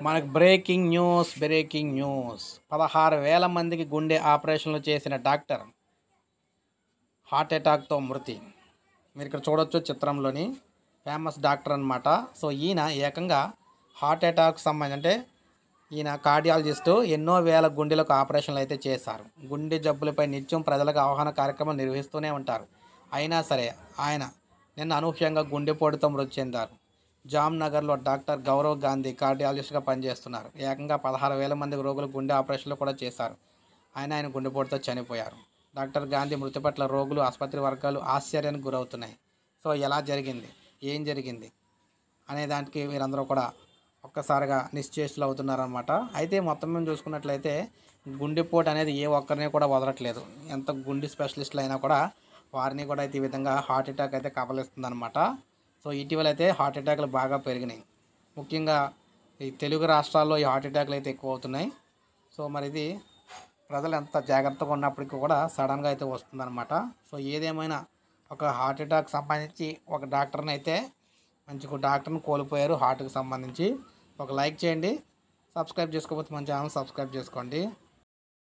మనకు breaking news breaking news పదహారు వేల మందికి గుండె ఆపరేషన్లు చేసిన డాక్టర్ హార్ట్ అటాక్తో మృతి మీరు ఇక్కడ చూడొచ్చు చిత్రంలోని ఫేమస్ డాక్టర్ అన్నమాట సో ఈయన ఏకంగా హార్ట్ అటాక్ సంబంధించి అంటే ఈయన కార్డియాలజిస్టు ఎన్నో వేల గుండెలకు ఆపరేషన్లు అయితే చేశారు గుండె జబ్బులపై నిత్యం ప్రజలకు అవగాహన కార్యక్రమం నిర్వహిస్తూనే ఉంటారు అయినా సరే ఆయన నిన్న అనూహ్యంగా గుండెపోటుతో మృతి చెందారు జామ్నగర్లో డాక్టర్ గౌరవ్ గాంధీ కార్డియాలజిస్ట్గా పనిచేస్తున్నారు ఏకంగా పదహారు వేల మంది రోగులు గుండె ఆపరేషన్లు కూడా చేశారు ఆయన ఆయన గుండెపోటుతో చనిపోయారు డాక్టర్ గాంధీ మృతి పట్ల రోగులు ఆసుపత్రి వర్గాలు ఆశ్చర్యానికి గురవుతున్నాయి సో ఎలా జరిగింది ఏం జరిగింది అనే దానికి వీరందరూ కూడా ఒక్కసారిగా నిశ్చేష్లు అవుతున్నారనమాట అయితే మొత్తం మేము చూసుకున్నట్లయితే గుండెపోటు అనేది ఏ ఒక్కరిని కూడా వదలట్లేదు ఎంత గుండె స్పెషలిస్టులు అయినా కూడా వారిని కూడా అయితే ఈ విధంగా హార్ట్ అటాక్ అయితే కబలిస్తుందన్నమాట సో ఇటీవల అయితే హార్ట్ అటాక్లు బాగా పెరిగినాయి ముఖ్యంగా ఈ తెలుగు రాష్ట్రాల్లో ఈ హార్ట్ అటాక్లు అయితే ఎక్కువ అవుతున్నాయి సో మరి ఇది ప్రజలు ఎంత జాగ్రత్తగా ఉన్నప్పటికీ కూడా సడన్గా అయితే వస్తుందన్నమాట సో ఏదేమైనా ఒక హార్ట్ అటాక్ సంబంధించి ఒక డాక్టర్ని అయితే మంచి ఒక డాక్టర్ని కోల్పోయారు హార్ట్కి సంబంధించి ఒక లైక్ చేయండి సబ్స్క్రైబ్ చేసుకోకపోతే మన ఛానల్ సబ్స్క్రైబ్ చేసుకోండి